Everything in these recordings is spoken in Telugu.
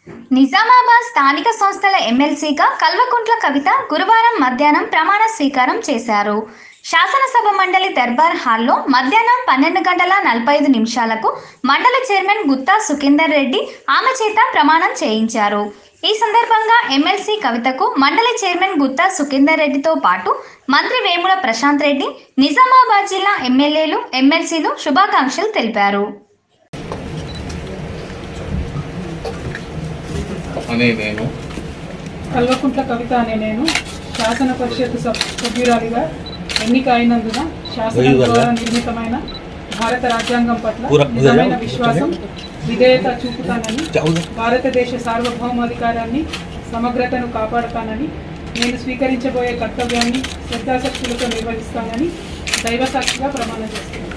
నిజామాబాద్ స్థానిక సంస్థల ఎమ్మెల్సీగా కల్వకుంట్ల కవిత గురువారం మధ్యాహ్నం ప్రమాణ స్వీకారం చేశారు శాసనసభ మండలి దర్బార్ హాల్లో మధ్యాహ్నం పన్నెండు గంటల నలభై ఐదు నిమిషాలకు మండలి చైర్మన్ గుత్తా సుఖేందర్ రెడ్డి ఆమె చేత ప్రమాణం చేయించారు ఈ సందర్భంగా ఎమ్మెల్సీ కవితకు మండలి చైర్మన్ గుత్తా సుఖేందర్ రెడ్డితో పాటు మంత్రి వేముల ప్రశాంత్ రెడ్డి నిజామాబాద్ జిల్లా ఎమ్మెల్యేలు ఎమ్మెల్సీలు శుభాకాంక్షలు తెలిపారు అనే నేను కల్వకుంట్ల కవిత అనే నేను శాసన పరిషత్ సభ్- సభ్యురాలిగా ఎన్నిక అయినందున శాసన ద్వారా నిర్మితమైన భారత రాజ్యాంగం పట్ల నిజమైన విశ్వాసం విధేయత చూపుతానని భారతదేశ సార్వభౌమాధికారాన్ని సమగ్రతను కాపాడుతానని నేను స్వీకరించబోయే కర్తవ్యాన్ని శ్రద్ధాశక్తులతో నిర్వహిస్తానని దైవ సాక్షిగా ప్రమాణం చేస్తున్నాను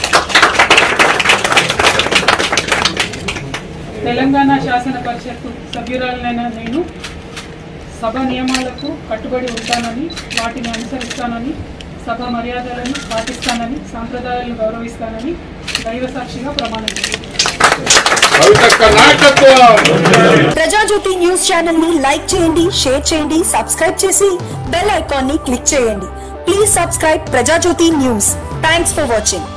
తెలంగాణ శాసన పరిషత్ సభ్యురాలైన నేను సభ నియమాలకు కట్టుబడి ఉంటానని వాటిని అనుసరిస్తానని సభ మర్యాదలను పాటిస్తానని సాంప్రదాయాలను గౌరవిస్తానని దైవ సాక్షిగా ప్రమాణం చేస్తున్నాను కవితక్క నాయకత్వం ప్రజాజ్యోతి న్యూస్ ఛానల్ ని లైక్ చేయండి షేర్ చేయండి సబ్స్క్రైబ్ చేసి బెల్ ఐకాన్ ని క్లిక్ చేయండి please subscribe Prajajyothi news thanks for watching